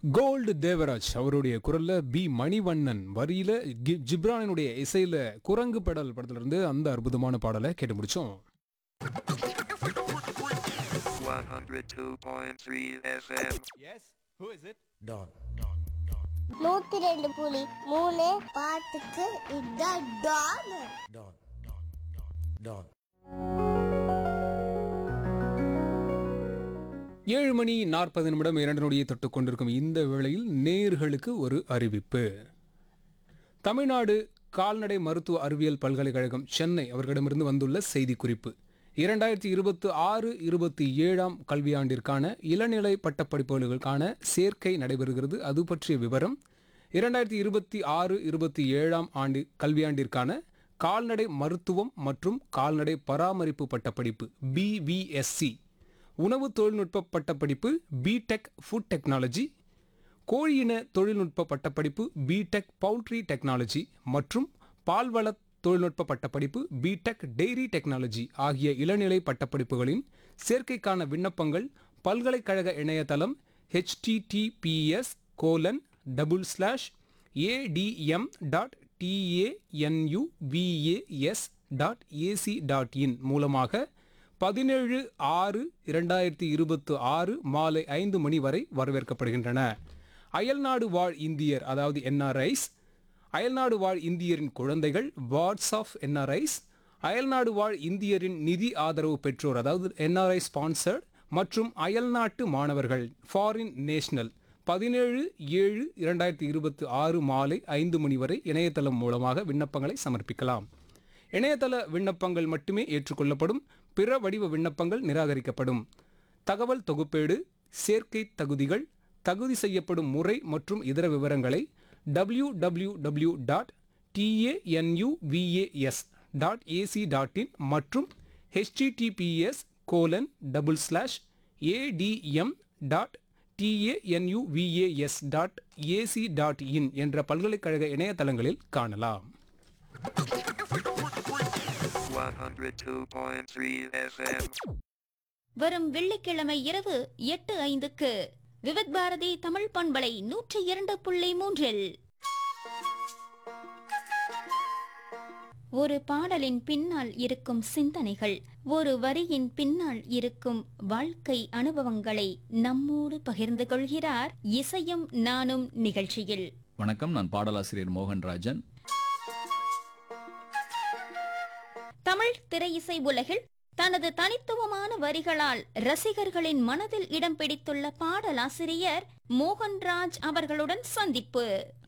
Gold Devaraj அவருடைய குரல்ல B Manivannan வரியில கி- ஜிப்ரானினுடைய இசையில குரங்கு பெடல் படத்துல இருந்து அந்த அற்புதமான பாடலை கேட்டு முடிச்சோம் 102.3 FM. Don. நூத்தி ரெண்டு புலி மூணு பாட்டுக்கு இதான் டான் Don. Don. ஏழு மணி நாற்பது நிமிடம் இரண்டு நொடியை தொட்டுக் கொண்டிருக்கும் இந்த வேளையில் நேர்களுக்கு ஒரு அறிவிப்பு தமிழ்நாடு கால்நடை மருத்துவ அறிவியல் பல்கலைக்கழகம் சென்னை அவர்களிடமிருந்து வந்துள்ள செய்திக்குறிப்பு இரண்டாயிரத்தி இருபத்தி ஆறு இருபத்தி ஏழாம் கல்வியாண்டிற்கான இளநிலை பட்டப்படிப்புகளுக்கான சேர்க்கை நடைபெறுகிறது அது பற்றிய விவரம் இரண்டாயிரத்தி இருபத்தி ஆறு இருபத்தி ஏழாம் ஆண்டு கல்வியாண்டிற்கான கால்நடை மருத்துவம் மற்றும் கால்நடை பராமரிப்பு பட்டப்படிப்பு பிவிஎஸ்சி உணவு தொழில்நுட்ப பட்டப்படிப்பு பிடெக் ஃபுட் டெக்னாலஜி கோழியின தொழில்நுட்ப பட்டப்படிப்பு பிடெக் பவுல்ட்ரி டெக்னாலஜி மற்றும் பால்வள தொழில்நுட்ப பட்டப்படிப்பு பிடெக் டெய்ரி டெக்னாலஜி ஆகிய இளநிலை பட்டப்படிப்புகளின் சேர்க்கைக்கான விண்ணப்பங்கள் பல்கலைக்கழக இணையதளம் https colon double slash ADM dot TANUVAS dot AC dot in மூலமாக பதினேழு ஆறு இரண்டாயிரத்தி இருபத்து ஆறு மாலை ஐந்து மணி வரை வரவேற்கப்படுகின்றன அயல்நாடு வாழ் இந்தியர் அதாவது என்ஆர்ஐஸ் அயல்நாடு வாழ் இந்தியரின் குழந்தைகள் வார்ட்ஸ் ஆஃப் என்ஆர்ஐஸ் அயல்நாடு வாழ் இந்தியரின் நிதி ஆதரவு பெற்றோர் அதாவது என்ஆர்ஐ ஸ்பான்சர்ட் மற்றும் அயல்நாட்டு மாணவர்கள் ஃபாரின் நேஷனல் பதினேழு ஏழு இரண்டாயிரத்தி இருபத்தி ஆறு மாலை ஐந்து மணி வரை இணையதளம் மூலமாக விண்ணப்பங்களை சமர்ப்பிக்கலாம் இணையதள விண்ணப்பங்கள் மட்டுமே ஏற்றுக்கொள்ளப்படும் பிற வடிவ விண்ணப்பங்கள் நிராகரிக்கப்படும் தகவல் தொகுப்பேடு சேர்க்கை தகுதிகள் தகுதி செய்யப்படும் முறை மற்றும் இதர விவரங்களை W W W dot TANUVAS dot AC dot in மற்றும் HTTPS colon double slash ADM dot TANUVAS dot AC dot in என்ற பல்கலைக்கழக இணையதளங்களில் காணலாம் 102.3 FM. வரும் வெள்ளிக்கிழமை இரவு எட்டு ஐந்துக்கு விவித் பாரதி தமிழ் பண்பலை நூற்றி இரண்டு புள்ளி மூன்றில் ஒரு பாடலின் பின்னால் இருக்கும் சிந்தனைகள் ஒரு வரியின் பின்னால் இருக்கும் வாழ்க்கை அனுபவங்களை நம்மோடு பகிர்ந்து கொள்கிறார் இசையும் நானும் நிகழ்ச்சியில் வணக்கம் நான் பாடலாசிரியர் மோகன்ராஜன் தமிழ் திரையிசை உலகில் தனது தனித்துவமான வரிகளால் ரசிகர்களின் மனதில் இடம் பிடித்துள்ள பாடலாசிரியர் மோகன்ராஜ் அவர்களுடன் சந்திப்பு